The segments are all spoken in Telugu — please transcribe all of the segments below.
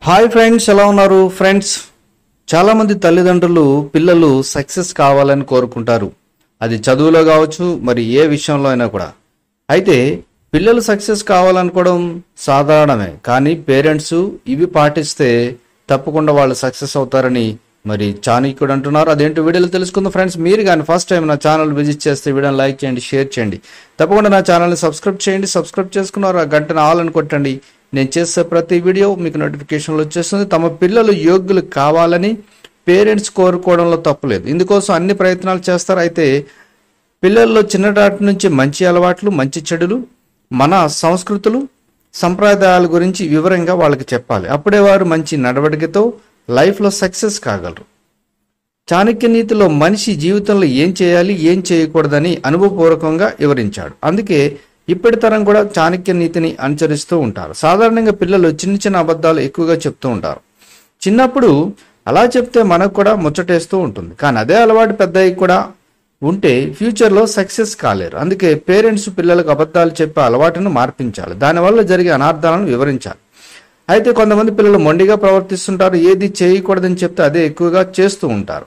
హాయ్ ఫ్రెండ్స్ ఎలా ఉన్నారు ఫ్రెండ్స్ చాలామంది తల్లిదండ్రులు పిల్లలు సక్సెస్ కావాలని కోరుకుంటారు అది చదువులో కావచ్చు మరి ఏ విషయంలో అయినా కూడా అయితే పిల్లలు సక్సెస్ కావాలనుకోవడం సాధారణమే కానీ పేరెంట్స్ ఇవి పాటిస్తే తప్పకుండా వాళ్ళు సక్సెస్ అవుతారని మరి చాణక్యుడు అంటున్నారు అదేంటో వీడియోలో తెలుసుకుందాం ఫ్రెండ్స్ మీరు కానీ ఫస్ట్ టైం నా ఛానల్ విజిట్ చేస్తే వీడియోని లైక్ చేయండి షేర్ చేయండి తప్పకుండా నా ఛానల్ని సబ్స్క్రైబ్ చేయండి సబ్స్క్రైబ్ చేసుకున్నారు ఆ గంటను ఆల్ అని కొట్టండి నేను చేసే ప్రతి వీడియో మీకు నోటిఫికేషన్లు వచ్చేస్తుంది తమ పిల్లలు యోగ్యులు కావాలని పేరెంట్స్ కోరుకోవడంలో తప్పులేదు ఇందుకోసం అన్ని ప్రయత్నాలు చేస్తారు అయితే పిల్లల్లో చిన్ననాటి నుంచి మంచి అలవాట్లు మంచి చెడులు మన సంస్కృతులు సంప్రదాయాల గురించి వివరంగా వాళ్ళకి చెప్పాలి అప్పుడే వారు మంచి నడవడికతో లైఫ్లో సక్సెస్ కాగలరు చాణక్య నీతిలో మనిషి జీవితంలో ఏం చేయాలి ఏం చేయకూడదని అనుభవపూర్వకంగా వివరించాడు అందుకే ఇప్పటి తరం కూడా చాణక్య నీతిని అనుసరిస్తూ ఉంటారు సాధారణంగా పిల్లలు చిన్న చిన్న అబద్ధాలు ఎక్కువగా చెప్తూ ఉంటారు చిన్నప్పుడు అలా చెప్తే మనకు కూడా ముచ్చటేస్తూ ఉంటుంది కానీ అదే అలవాటు పెద్దయ్యి కూడా ఉంటే ఫ్యూచర్లో సక్సెస్ కాలేరు అందుకే పేరెంట్స్ పిల్లలకు అబద్ధాలు చెప్పే అలవాటును మార్పించాలి దానివల్ల జరిగే అనార్థాలను వివరించాలి అయితే కొంతమంది పిల్లలు మొండిగా ప్రవర్తిస్తుంటారు ఏది చేయకూడదని చెప్తే అదే ఎక్కువగా చేస్తూ ఉంటారు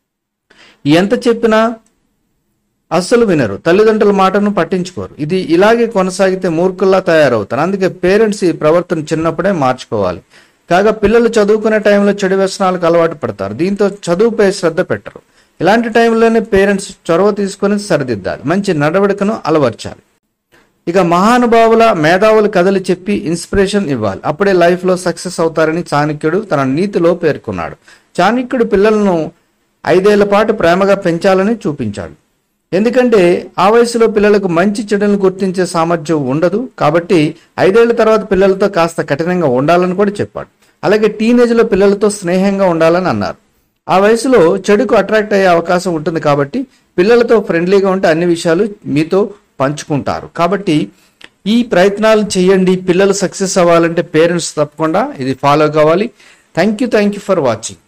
ఎంత చెప్పినా అస్సలు వినరు తల్లిదండ్రుల మాటను పట్టించుకోరు ఇది ఇలాగే కొనసాగితే మూర్ఖుల్లా తయారవుతారు అందుకే పేరెంట్స్ ఈ ప్రవర్తన చిన్నప్పుడే మార్చుకోవాలి కాగా పిల్లలు చదువుకునే టైంలో చెడు వ్యసనాలకు అలవాటు పడతారు దీంతో చదువుపై శ్రద్ధ పెట్టరు ఇలాంటి టైంలోనే పేరెంట్స్ చొరవ తీసుకొని సరిదిద్దాలి మంచి నడవడికను అలవర్చాలి ఇక మహానుభావుల మేధావుల కథలు చెప్పి ఇన్స్పిరేషన్ ఇవ్వాలి అప్పుడే లైఫ్లో సక్సెస్ అవుతారని చాణక్యుడు తన నీతిలో పేర్కొన్నాడు చాణక్యుడు పిల్లలను ఐదేళ్ల పాటు ప్రేమగా పెంచాలని చూపించాడు ఎందుకంటే ఆ వయసులో పిల్లలకు మంచి చెడులను గుర్తించే సామర్థ్యం ఉండదు కాబట్టి ఐదేళ్ల తర్వాత పిల్లలతో కాస్త కఠినంగా ఉండాలని కూడా చెప్పాడు అలాగే టీనేజ్లో పిల్లలతో స్నేహంగా ఉండాలని అన్నారు ఆ వయసులో చెడుకు అట్రాక్ట్ అయ్యే అవకాశం ఉంటుంది కాబట్టి పిల్లలతో ఫ్రెండ్లీగా ఉంటే అన్ని విషయాలు మీతో పంచుకుంటారు కాబట్టి ఈ ప్రయత్నాలు చేయండి పిల్లలు సక్సెస్ అవ్వాలంటే పేరెంట్స్ తప్పకుండా ఇది ఫాలో కావాలి thank you thank you for watching